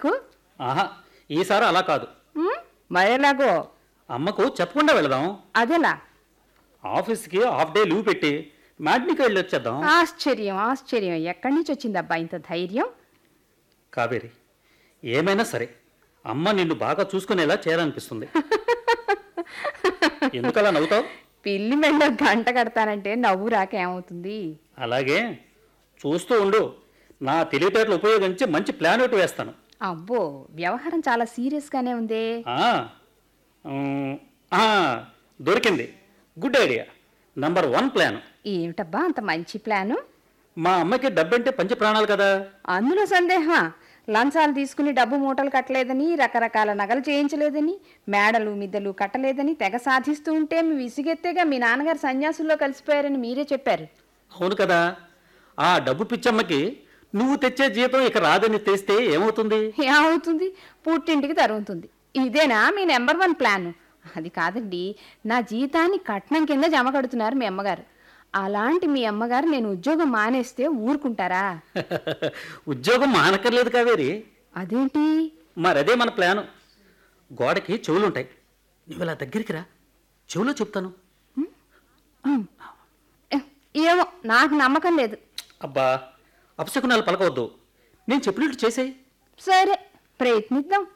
నాకు ఆహా ఈసారి అలా కాదు ఉమ్, మరెలాగో అమ్మకు చెప్పకుండా వెళదాం అదెలా ఆఫీస్కి హాఫ్ డే లీవ్ పెట్టి మ్యాట్నికి వెళ్ళి వచ్చేద్దాం ఆశ్చర్యం ఆశ్చర్యం ఎక్కడి నుంచి వచ్చిందబ్బా ఇంత ధైర్యం కావేరి ఏమైనా సరే అమ్మ నిన్ను బాగా చూసుకునేలా చేయాలనిపిస్తుంది ఎందుకలా నవ్వుతావు పిల్లి మెళ్ళో గంట కడతానంటే నవ్వు రాక ఏమవుతుంది అలాగే చూస్తూ ఉండు నా తెలివితేటలు ఉపయోగించి మంచి ప్లాన్ ఒకటి వేస్తాను అబ్బో వ్యవహారం చాలా సీరియస్గానే ఉందే ఆ, ఉమ్, ఆ, దొరికింది good idea number one plan ఏమిటబ్బా అంత మంచి ప్లాను మా అమ్మకి డబ్బంటే పంచ ప్రాణాలు కదా అందులో సందేహమా లంచాలు తీసుకుని డబ్బు మూటలు కట్టలేదని రకరకాల నగలు చేయించలేదని మేడలు మిద్దలు కట్టలేదని తెగ సాధిస్తూ ఉంటే మీ విసిగెత్తేగా మీ నాన్నగారు సన్యాసుల్లో కలిసిపోయారని మీరే చెప్పారు అవును కదా ఆ డబ్బు పిచ్చమ్మకి నువ్వు తెచ్చే జీతం ఇక రాదని తెస్తే ఏమవుతుంది ఏమవుతుంది పుట్టింటికి తరుగుతుంది ఇదేనా మీ నెంబర్ వన్ ప్లాన్ అది కాదండి నా జీతాన్ని కట్నం కింద జమ కడుతున్నారు మీ అమ్మగారు అలాంటి మీ అమ్మగారు నేను ఉద్యోగం మానేస్తే ఊరుకుంటారా ఉద్యోగం మానక్కర్లేదు కావేరి అదేంటి మరదే మన ప్లాను గోడకి చెవులుంటాయి నువ్వు ఇలా దగ్గరికి రా చెవులో చెప్తాను ఏ, ఏమో నాకు నమ్మకం లేదు అబ్బా అపశకునాలు పలకవద్దు నేను చెప్పినట్టు చేసేయి సరే ప్రయత్నిద్దాం